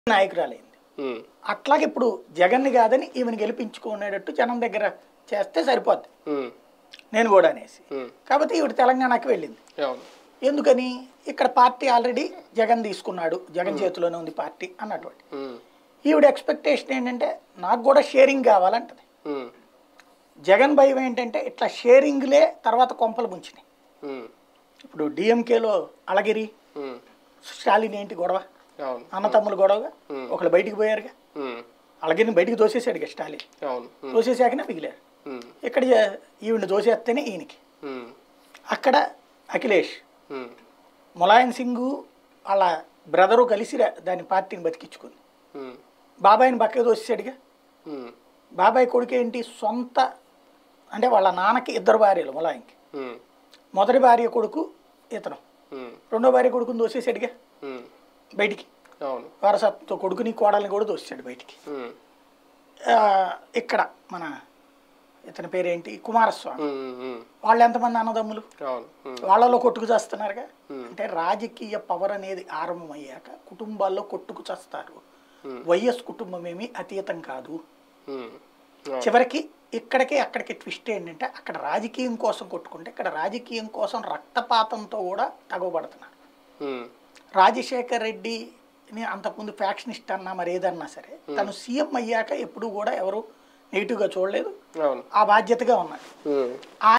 నాయకురాలైంది ఉమ్, అట్లాగే ఇప్పుడు జగన్ కాదని ఈమెను గెలిపించుకునేటట్టు జనం దగ్గర చేస్తే సరిపోద్ది ఉమ్, నేను కూడా అనేసి ఉమ్, కాబట్టి ఈవిడ తెలంగాణకి వెళ్ళింది అవును ఎందుకని ఇక్కడ పార్టీ ఆల్రెడీ జగన్ తీసుకున్నాడు జగన్ చేతిలోనే ఉంది పార్టీ అన్నటువంటి ఉమ్, ఈవిడ ఎక్స్పెక్టేషన్ ఏంటంటే నాకు కూడా షేరింగ్ కావాలంటది ఉమ్, జగన్ భయం ఏంటంటే ఇట్లా షేరింగ్లే తర్వాత కొంపలు ముంచినాయి ఉమ్, ఇప్పుడు డిఎంకేలో అళగిరి ఉమ్, స్టాలిన్ ఏంటి గొడవ అవును అన్నతమ్ములు గొడవగా Hmm. ఒకళ్ళు బయటికి పోయారుగా ఉమ్, అళగిరిని బయటికి దోసేసాడుగా స్టాలిన్ అవును ఉమ్, దోసేసాకనే మిగిలారు ఉమ్, ఇక్కడ జ- ఈవిడ దోసేస్తేనే ఈయనకి ఉమ్, అక్కడ అఖిలేష్ ఉమ్, ములాయం సింగ్ వాళ్ళ బ్రదరు కలిసి రా- దాని పార్టీని బతికించుకుంది ఉమ్, బాబాయిని బక్క దోసేసాడుగా ఉమ్, బాబాయ్ కొడుకు ఏంటి సొంత అంటే వాళ్ళ నాన్నకి ఇద్దరు భార్యలు ములాయంకి ఉమ్, మొదటి భార్య కొడుకు ఇతను ఉమ్, రెండో భార్య కొడుకుని దోసేసాడుగా ఉమ్, బయటికి అవును వారసత్వ కొడుకుని కోడల్ని కూడా దోసాడు బయటికి ఉమ్, ఆ, ఇక్కడ మన ఇతని పేరేంటి కుమారస్వామి ఉమ్, ఉమ్, వాళ్ళు ఎంతమంది అన్నదమ్ములు అవును ఉమ్, వాళ్ళలో కొట్టుకు చేస్తున్నారుగా Hmm. అంటే రాజకీయ పవర్ అనేది ఆరంభమయ్యాక కుటుంబాల్లో కొట్టుకు చేస్తారు Hmm. వైఎస్ కుటుంబం ఏమీ అతీతం కాదు ఉమ్, అవును చివరికి ఇక్కడికి అక్కడికి ట్విస్ట్ ఏంటంటే అక్కడ రాజకీయం కోసం కొట్టుకుంటే ఇక్కడ రాజకీయం కోసం రక్తపాతంతో కూడా తగవబడుతున్నారు ఉమ్, రాజశేఖర్ రెడ్డిని అంతకుముందు ఫ్యాక్షనిస్ట్ అన్నా మరి ఏదన్నా సరే తను సీఎం అయ్యాక ఎప్పుడూ కూడా ఎవరు నెగిటివ్గా చూడలేదు అవును ఆ బాధ్యతగా ఉన్నాడు ఉమ్. ఆ